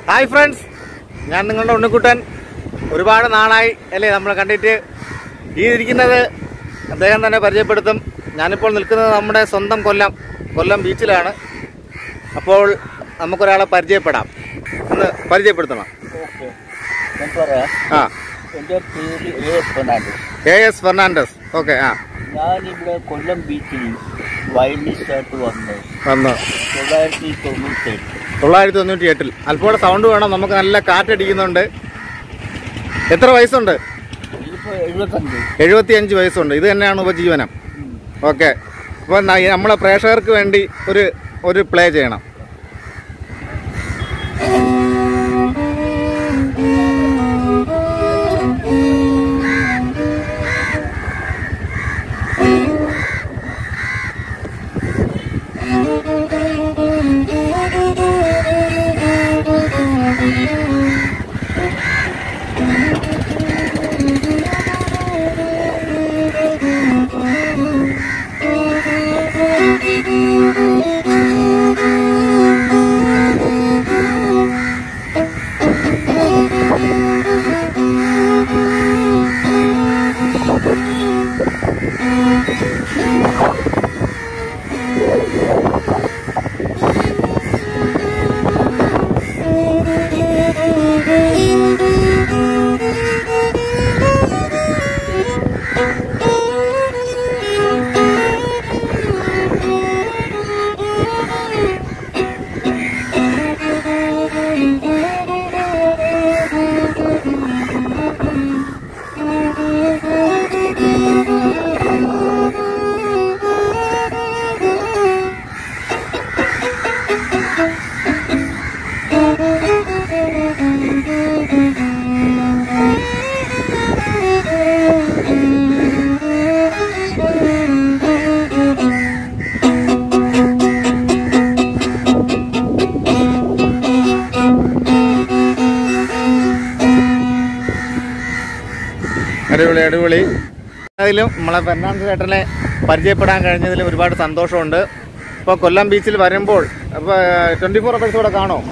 hi friends ഞാൻ നിങ്ങളുടെ ഉണ്ണിക്കുട്ടൻ ഒരുപാട് നാളായി അല്ലേ നമ്മൾ കണ്ടിട്ട് ഈ ഇരിക്കുന്നത് അദ്ദേഹം തന്നെ പരിചയപ്പെടുത്തും ഞാനിപ്പോൾ നിൽക്കുന്നത് നമ്മുടെ സ്വന്തം കൊല്ലം കൊല്ലം ബീച്ചിലാണ് അപ്പോൾ നമുക്കൊരാളെ പരിചയപ്പെടാം ഒന്ന് പരിചയപ്പെടുത്തണം ഓക്കെ ഞാൻ പറയാം ആ എൻ്റെ പേര് A S Fernandes A S Fernandes okay ആ ഞാനിവിടെ കൊല്ലം ബീച്ചിൽ വയലിനിസ്റ്റായിട്ട് വന്ന് വന്നു തൊള്ളായിരത്തി തൊണ്ണൂറ്റെട്ട് തൊള്ളായിരത്തി തൊണ്ണൂറ്റി എട്ടിൽ അല്പോടെ സൗണ്ട് വേണം നമുക്ക് നല്ല കാറ്റടിക്കുന്നുണ്ട് എത്ര വയസ്സുണ്ട് ഇതിപ്പോൾ എഴുപത്തഞ്ച് എഴുപത്തി അഞ്ച് വയസ്സുണ്ട് ഇത് തന്നെയാണ് ഉപജീവനം ഓക്കെ അപ്പോൾ നമ്മളെ പ്രേക്ഷകർക്ക് വേണ്ടി ഒരു ഒരു പ്ലേ ചെയ്യണം അടിപൊളി അടിപൊളി അതിലും നമ്മളെ ഫെർണാണ്ടസ് ചേട്ടനെ പരിചയപ്പെടാൻ കഴിഞ്ഞതിൽ ഒരുപാട് സന്തോഷമുണ്ട് ഇപ്പോൾ കൊല്ലം ബീച്ചിൽ വരുമ്പോൾ അപ്പോൾ ട്വൻറ്റി ഫോർ അവേഴ്സ് കൂടെ കാണോ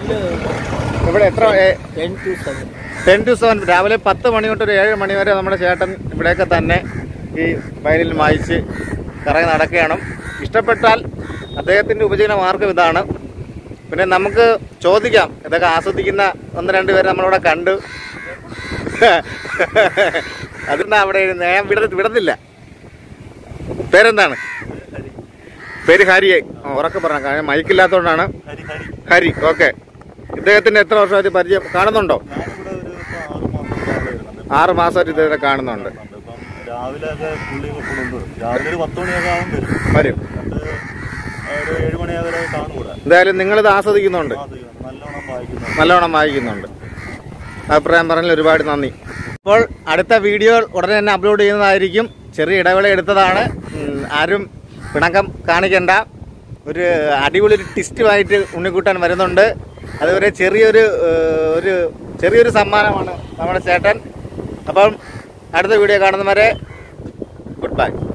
ഇവിടെ എത്ര ten two seven ten two seven രാവിലെ പത്ത് മണി തൊട്ട് ഒരു ഏഴ് മണി വരെ നമ്മുടെ ചേട്ടൻ ഇവിടെയൊക്കെ തന്നെ ഈ വയലിൽ വായിച്ച് കറങ്ങി നടക്കുകയാണ് ഇഷ്ടപ്പെട്ടാൽ അദ്ദേഹത്തിൻ്റെ ഉപജീവന മാർഗം ഇതാണ് പിന്നെ നമുക്ക് ചോദിക്കാം ഇതൊക്കെ ആസ്വദിക്കുന്ന ഒന്ന് രണ്ട് പേരെ നമ്മളിവിടെ കണ്ടു അതെന്താ അവിടെ ഇരുന്ന് ഞാൻ വിട വിടത്തില്ല പേരെന്താണ് പേര് ഹരിയെ ആ, ഉറക്കെ പറഞ്ഞ കാരണം മൈക്കില്ലാത്തതുകൊണ്ടാണ് ഹരി ഹരി ഹരി ഓക്കെ ഇദ്ദേഹത്തിന് എത്ര വർഷമായിട്ട് പരിചയം കാണുന്നുണ്ടോ ഞാനിവിടെ ഒരു ഇപ്പൊ ആറ് മാസമായിട്ട് ആറ് മാസമായിട്ട് ഇവിടെ വരുന്നുണ്ട് ഇദ്ദേഹത്തെ കാണുന്നുണ്ട് ഇപ്പം രാവിലെ ഒക്കെ പുള്ളി കൊണ്ടുവരും രാവിലെ ഒരു പത്ത് മണിയൊക്കെ ആകും വരും വരും എന്നിട്ട് ഒരു ഏഴ് മണിയാകെ കാണുകൂടാ എന്തായാലും നിങ്ങളിത് ആസ്വദിക്കുന്നുണ്ട് അത് നല്ലോണം വായിക്കുന്നു നല്ലോണം വായിക്കുന്നുണ്ട് അഭിപ്രായം പറഞ്ഞതിൽ ഒരുപാട് നന്ദി അപ്പോൾ അടുത്ത വീഡിയോ ഉടനെ തന്നെ അപ്ലോഡ് ചെയ്യുന്നതായിരിക്കും ചെറിയ ഇടവേള എടുത്തതാണ് ഉം, ആരും പിണക്കം കാണിക്കണ്ട ഒരു അടിപൊളി ഒരു ടിസ്റ്റുമായിട്ട് ഉണ്ണിക്കുട്ടാൻ വരുന്നുണ്ട് അതുവരെ ചെറിയൊരു ഏഹ്, ഒരു ചെറിയൊരു സമ്മാനമാണ് നമ്മുടെ ചേട്ടൻ അപ്പം അടുത്ത വീഡിയോ കാണുന്നവരെ ഗുഡ് ബൈ